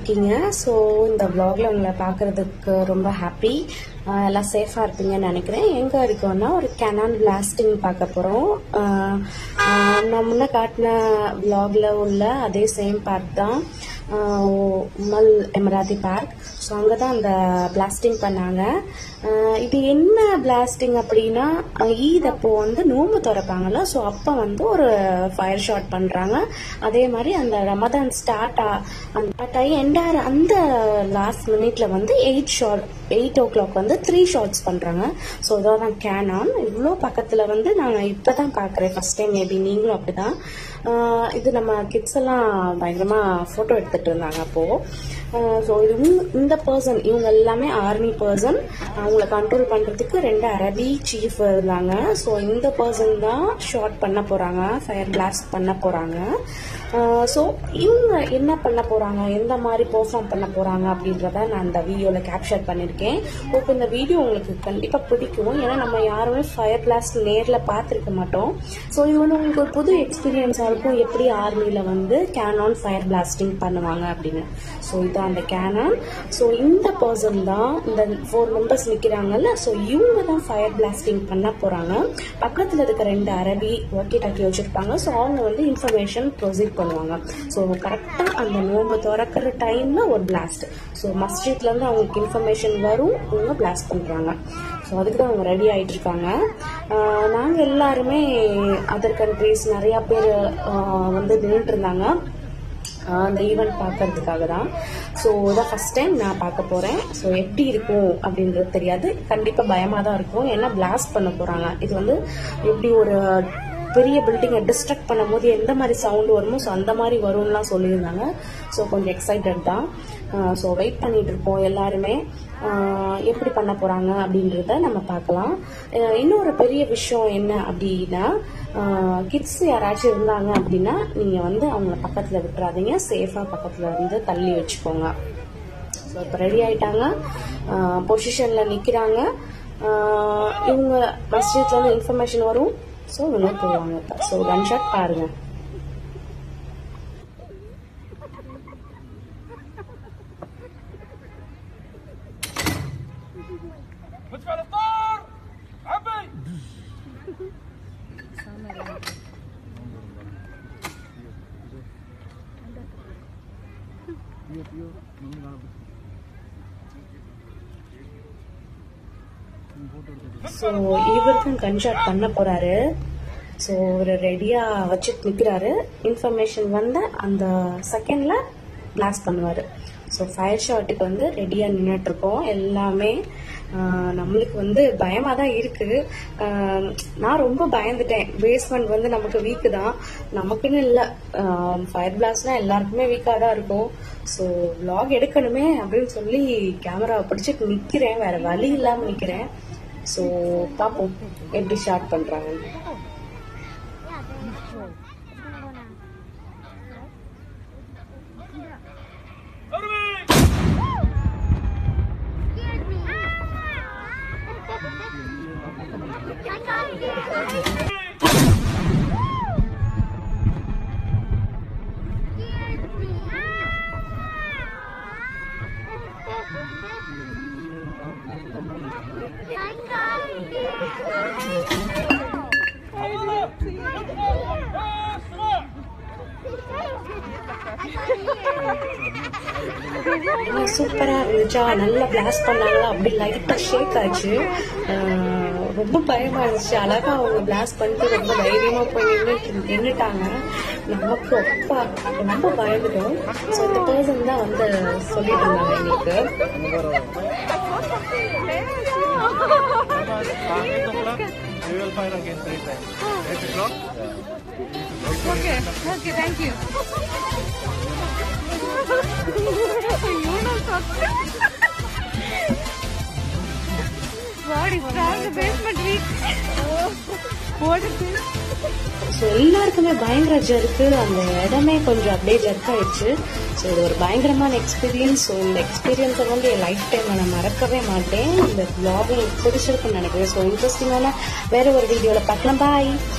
இருக்கீங்க ஸோ இந்த vlogல உங்களை பார்க்கறதுக்கு ரொம்ப ஹாப்பி எல்லாம் சேஃபாக இருப்பீங்கன்னு நினைக்கிறேன் எங்கே இருக்கோம்னா ஒரு கெனான் பிளாஸ்டிங் பார்க்க போகிறோம் நான் முன்ன காட்டின vlogல உள்ள அதே சேம் பார்க் தான் ஆஹ் உமல் எமராதி பார்க் ஸோ அங்கே தான் அந்த பிளாஸ்டிங் பண்ணாங்க ஆஹ் இது என்ன பிளாஸ்டிங் அப்படின்னா ஆஹ் ஈத் அப்போ வந்து நோம்பு திறப்பாங்கல்ல ஸோ அப்போ வந்து ஒரு ஃபயர் ஷாட் பண்ணுறாங்க அதே மாதிரி அந்த ரமதான் ஸ்டார்ட் ஸ்டார்ட் ஆகி எண்டார் அந்த லாஸ்ட் மினிட்ல வந்து eight shot eight o'clock வந்து த்ரீ ஷாட்ஸ் பண்ணுறாங்க ஸோ இதான் கேனான் இவ்வளோ பக்கத்தில் வந்து நான் இப்போ தான் பார்க்குறேன் ஃபர்ஸ்ட் டைம் மேபி நீங்களும் அப்படிதான் ஆஹ் இது நம்ம கிட்ஸ் எல்லாம் பயங்கரமாக ஃபோட்டோ எடுத்துட்டு இருந்தாங்க அப்போது ஸோ இது இந்த- இந்த பர்சன் இவங்க எல்லாமே ஆர்மி பர்சன் அவங்கள கண்ட்ரோல் பண்ணுறதுக்கு ரெண்டு அரபி சீஃப் இருந்தாங்க ஸோ இந்த பர்சன் தான் ஷார்ட் பண்ண போகிறாங்க ஃபயர் பிளாஸ்ட் பண்ண போகிறாங்க ஸோ இவங்க என்ன பண்ண போகிறாங்க எந்த மாதிரி பெர்ஃபார்ம் பண்ண போகிறாங்க அப்படின்றத நான் இந்த வீடியோவில் கேப்சர் பண்ணியிருக்கேன் இப்போ இந்த வீடியோ உங்களுக்கு கண்டிப்பாக பிடிக்கும் ஏன்னா நம்ம யாருமே ஃபயர் பிளாஸ்ட் நேரில் பார்த்துருக்க மாட்டோம் ஸோ இது வந்து உங்களுக்கு ஒரு புது எக்ஸ்பீரியன்ஸாக இருக்கும் எப்படி ஆர்மியில் வந்து கேனான் ஃபயர் பிளாஸ்டிங் பண்ணுவாங்க அப்படின்னு ஸோ இதான் அந்த கேனான் ஸோ இந்த பர்சன் தான் இந்த ஃபோர் மெம்பர்ஸ் நிற்கிறாங்கல்ல ஸோ இவங்க தான் ஃபயர் பிளாஸ்டிங் பண்ண போகிறாங்க பக்கத்தில் இருக்க ரெண்டு அரபி ஒர்க்கி டாக்கி வச்சுருப்பாங்க ஸோ அவங்க வந்து இன்ஃபர்மேஷன் ப்ரொசீட் பண்ணுவாங்க ஸோ கரெக்டாக அந்த நோம்பு திறக்கிற டைம்ல ஒரு பிளாஸ்ட் ஸோ மஸ்ஜித்லேருந்து அவங்களுக்கு இன்ஃபர்மேஷன் வரும் இவங்க பிளாஸ்ட் பண்ணுறாங்க ஸோ அதுக்கு தான் அவங்க ரெடி ஆயிட்டு இருக்காங்க நாங்கள் எல்லாருமே அதர் கண்ட்ரீஸ் நிறையா பேர் வந்து நின்றுட்டு இருந்தாங்க ஆஹ் அந்த ஈவெண்ட் பார்க்கறதுக்காக தான் ஸோ இதான் ஃபர்ஸ்ட் டைம் நான் பார்க்க போகிறேன் ஸோ எப்படி இருக்கும் அப்படின்றது தெரியாது கண்டிப்பாக பயமாக தான் இருக்கும் ஏன்னா பிளாஸ்ட் பண்ண போகிறாங்க இது வந்து எப்படி ஒரு பெரிய பில்டிங்கை டிஸ்ட்ரக்ட் பண்ணும்போது எந்த மாதிரி சவுண்ட் வருமோ ஸோ அந்த மாதிரி வரும்லாம் சொல்லியிருந்தாங்க ஸோ கொஞ்சம் எக்ஸைட்டட் தான் ஸோ வெயிட் பண்ணிட்டு இருக்கோம் எல்லாருமே ஆஹ் எப்படி பண்ண போகிறாங்க அப்படின்றத நம்ம பார்க்கலாம் ஆஹ் இன்னொரு பெரிய விஷயம் என்ன அப்படின்னா கிட்ஸ் யாராச்சும் இருந்தாங்க அப்படின்னா நீங்கள் வந்து அவங்கள பக்கத்தில் விட்டுறாதீங்க சேஃபாக பக்கத்தில் வந்து தள்ளி வச்சுக்கோங்க ஸோ இப்போ ரெடி ஆயிட்டாங்க பொசிஷனில் நிற்கிறாங்க இவங்க மஸ்ஜித்லேருந்து இன்ஃபர்மேஷன் வரும் ஸோ இவங்க போவாங்க இப்போ ஸோ கன் ஷாட் பாருங்கள் مدفع الطار عبي ஸோ இவருக்கும் கன்ஷாட் பண்ண போறாரு ஸோ ஒரு ரெடியா வச்சுட்டு நிற்கிறாரு இன்ஃபர்மேஷன் வந்து அந்த செகண்ட்ல பிளாஸ்ட் பண்ணுவாரு ஸோ ஃபயர் ஷாட்டுக்கு வந்து ரெடியாக நின்றுட்டு இருக்கோம் எல்லாமே ஆஹ் நம்மளுக்கு வந்து பயமாக தான் இருக்குது ஆஹ் நான் ரொம்ப பயந்துட்டேன் பேஸ்மெண்ட் வந்து நமக்கு வீக்கு தான் நமக்குன்னு இல்லை ஃபயர் பிளாஸ்ட்னா எல்லாருக்குமே வீக்காக தான் இருக்கும் ஸோ vlog எடுக்கணுமே அப்படின்னு சொல்லி கேமராவை பிடிச்சிட்டு நிற்கிறேன் வேற வழி இல்லாமல் நிற்கிறேன் ஸோ பார்ப்போம் எப்படி ஸ்டார்ட் பண்ணுறாங்கன்னு ارمي சூப்பரா இருந்துச்சா நல்லா பிளாஸ்ட் பண்ணாங்களா அப்படி லைட்டா ஷேக் ஆச்சு ஆஹ் ரொம்ப பயமா இருந்துச்சு அழகா அவங்க பிளாஸ்ட் பண்ணிட்டு ரொம்ப தைரியமா போய் நின்று நின்றுட்டாங்க நமக்கு அப்பா ரொம்ப பயந்துட்டோம் ஸோ இந்த பர்சன் தான் வந்து சொல்லிட்டு இருந்தாங்க எங்களுக்கு We will fire again three times. Eight o'clock? Okay, okay, thank you. you know something. God, it's from the basement week. What is this? So எல்லாருக்குமே பயங்கர ஜர்க்கு அந்த இடமே கொஞ்சம் அப்படியே ஜர்க் ஆயிடுச்சு ஸோ இது ஒரு பயங்கரமான எக்ஸ்பீரியன்ஸ் ஸோ இந்த எக்ஸ்பீரியன்ஸை வந்து என் லைஃப் டைமில் நான் மறக்கவே மாட்டேன் இந்த vlog எனக்கு பிடிச்சிருக்குன்னு நினைக்கிறேன் ஸோ இன்ட்ரெஸ்டிங்கான வேற ஒரு வீடியோவில் பார்க்கலாம் பாய்